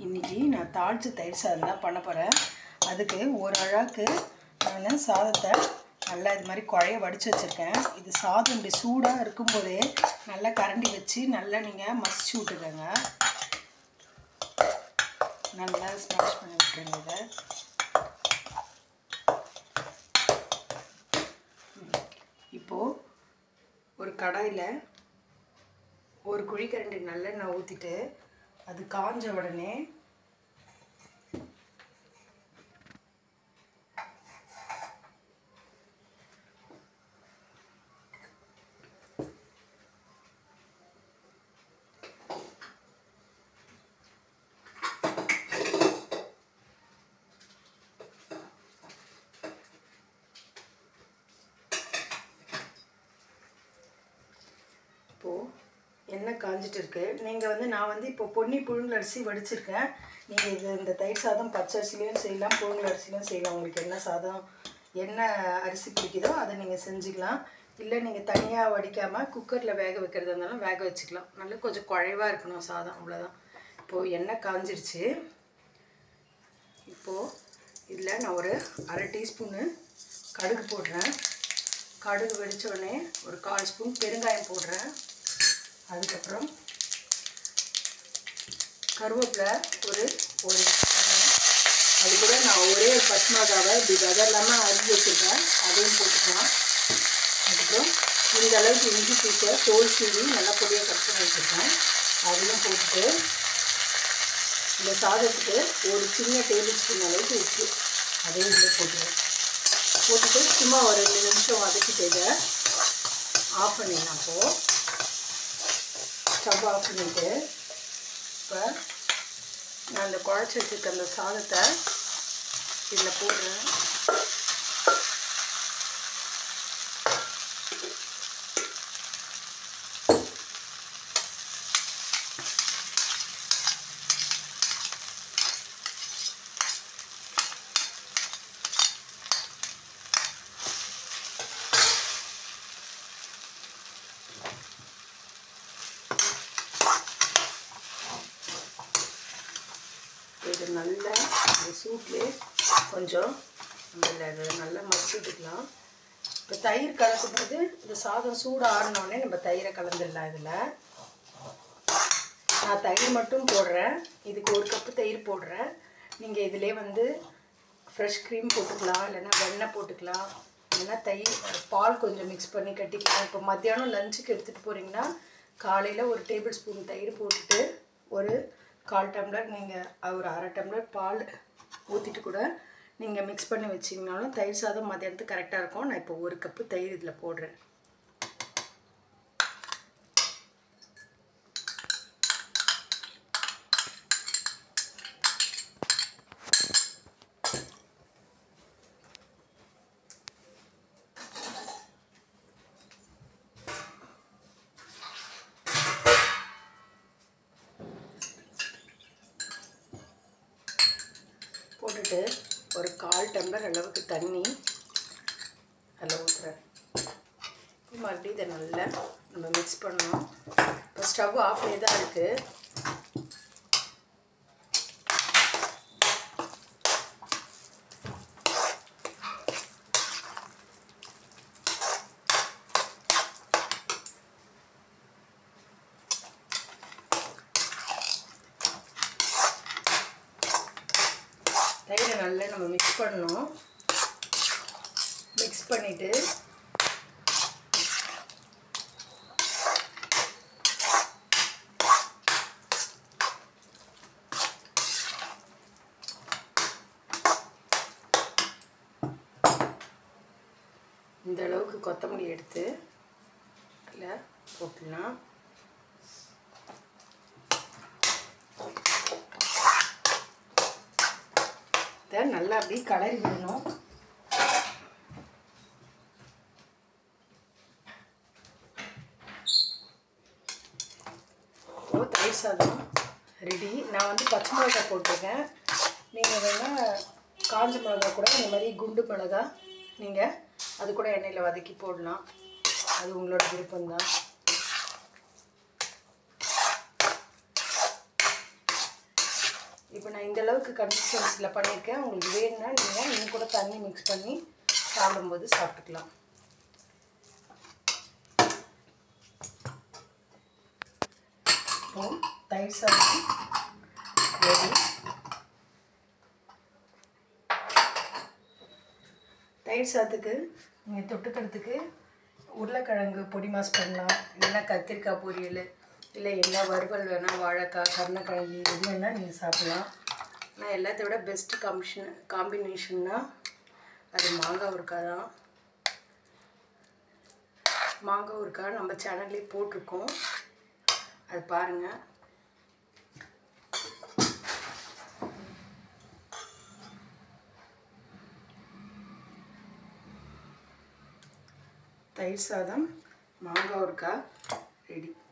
இன்றைக்கி நான் தாளித்து தயிர் சாதம் தான் பண்ண போகிறேன் அதுக்கு ஒரு அழாக்கு நான் சாதத்தை நல்லா இது மாதிரி குழைய வடித்து வச்சுருக்கேன் இது சாதம் இப்படி சூடாக இருக்கும்போதே நல்லா கரண்டி வச்சு நல்லா நீங்கள் மசிச்சு விட்டுக்கோங்க நல்லா ஸ்மாஷ் பண்ணி விட்டுருங்க இதை இப்போது ஒரு கடாயில் ஒரு குழிக்கரண்டி நல்லெண்ணெய் ஊற்றிட்டு அது காஞ்ச உடனே இப்போது எண்ணெய் காஞ்சிட்டு இருக்கு நீங்கள் வந்து நான் வந்து இப்போ பொன்னி புழுங்கல் அரிசி வடிச்சிருக்கேன் நீங்கள் இது இந்த தயிர் சாதம் பச்சை அரிசிலையும் செய்யலாம் புழுங்கல் அரிசிலையும் செய்யலாம் உங்களுக்கு என்ன சாதம் என்ன அரிசி பிடிக்குதோ அதை நீங்கள் செஞ்சுக்கலாம் இல்லை நீங்கள் தனியாக வடிக்காமல் குக்கரில் வேக வைக்கிறதா இருந்தாலும் வேக வச்சுக்கலாம் நல்லா கொஞ்சம் குழைவாக இருக்கணும் சாதம் அவ்வளோதான் இப்போது எண்ணெய் காஞ்சிருச்சு இப்போது இதில் நான் ஒரு அரை டீஸ்பூனு கடுகு போடுறேன் கடுகு வெடிச்ச உடனே ஒரு கால் ஸ்பூன் பெருங்காயம் போடுறேன் அதுக்கப்புறம் கருவேப்பிலை ஒரு ஒரு அது கூட நான் ஒரே ஒரு பச்சை மிளகாவை இப்படி விதை இல்லாமல் அரிஞ்சு வச்சுருக்கேன் அதையும் போட்டுக்கலாம் அதுக்கப்புறம் இந்த அளவுக்கு இஞ்சி பூசை தோல் சீவி நல்லா பொடியாக கட் பண்ணி வச்சுருக்கேன் அதையும் போட்டுட்டு இந்த சாதத்துக்கு ஒரு சின்ன டேபிள் ஸ்பூன் அளவுக்கு உப்பு அதையும் இதில் போட்டுருவேன் போட்டுட்டு சும்மா ஒரு ரெண்டு நிமிஷம் வதக்கிட்டு இதை ஆஃப் பண்ணிடலாம் அப்போது ஸ்டவ் ஆஃப் பண்ணிவிட்டு இப்போ நான் இந்த குழச்சி வச்சுருக்க அந்த சாதத்தை இதில் போடுறேன் இது நல்லா இந்த சூட்லேயே கொஞ்சம் நம்ம அதை நல்லா மசிட்டுக்கலாம் இப்போ தயிர் கலக்கும்போது இந்த சாதம் சூடு ஆறினோடனே நம்ம தயிரை கலந்துடலாம் இதில் நான் தயிர் மட்டும் போடுறேன் இதுக்கு ஒரு கப்பு தயிர் போடுறேன் நீங்கள் இதிலே வந்து ஃப்ரெஷ் க்ரீம் போட்டுக்கலாம் இல்லைன்னா வெண்ணெய் போட்டுக்கலாம் இல்லைன்னா தயிர் பால் கொஞ்சம் மிக்ஸ் பண்ணி கட்டிக்கலாம் இப்போ மத்தியானம் லஞ்சுக்கு எடுத்துகிட்டு போகிறீங்கன்னா காலையில் ஒரு டேபிள் ஸ்பூன் தயிர் போட்டுட்டு ஒரு கால் டம்ளர் நீங்கள் ஒரு அரை டம்ளர் பால் ஊற்றிட்டு கூட நீங்கள் மிக்ஸ் பண்ணி வச்சிங்கனாலும் தயிர் சாதம் மத்தியானத்துக்கு கரெக்டாக இருக்கும் நான் இப்போ ஒரு கப்பு தயிர் இதில் போடுறேன் போட்டுட்டு ஒரு கால் டம்ளர் அளவுக்கு தண்ணி அதில் ஊற்றுறேன் மறுபடியும் இதை நல்லா நம்ம மிக்ஸ் பண்ணணும் இப்போ ஸ்டவ் ஆஃப்லேயே தான் இருக்குது தயிரை நல்லா நம்ம மிக்ஸ் பண்ணணும் மிக்ஸ் பண்ணிவிட்டு இந்த அளவுக்கு கொத்தமல்லி எடுத்து அதில் போட்டுடலாம் இதை நல்லா அப்படி கலரி விடணும் ஓ தயிர் சாதம் ரெடி நான் வந்து பச்சை மிளகா போட்டிருக்கேன் நீங்கள் வேணால் காஞ்ச மிளகா கூட இந்த மாதிரி குண்டு மிளகா நீங்கள் அது கூட எண்ணெயில் வதக்கி போடலாம் அது உங்களோட விருப்பம்தான் இப்போ நான் இந்த அளவுக்கு கன்சிஸ்டன்சியில் பண்ணியிருக்கேன் உங்களுக்கு வேணும்னா நீங்கள் இன்னும் கூட தண்ணி மிக்ஸ் பண்ணி சாப்பிடும்போது சாப்பிட்டுக்கலாம் இப்போ தயிர் சாதம் ரெடி தயிர் சாதத்துக்கு நீங்கள் தொட்டுக்கிறதுக்கு உருளைக்கிழங்கு பொடி மாஸ் பண்ணலாம் இல்லைன்னா கத்திரிக்காய் பொரியல் இல்லை என்ன வறுவல் வேணால் வாழைக்காய் கருணக்கிழங்கு எது வேணால் நீங்கள் சாப்பிட்லாம் ஆனால் எல்லாத்த விட பெஸ்ட்டு காம்பிஷன் காம்பினேஷன்னா அது மாங்காய் ஊறுக்காய் தான் மாங்காய் ஊறுக்காய் நம்ம சேனல்லே போட்டிருக்கோம் அது பாருங்கள் தயிர் சாதம் மாங்காய் ஊறுக்காய் ரெடி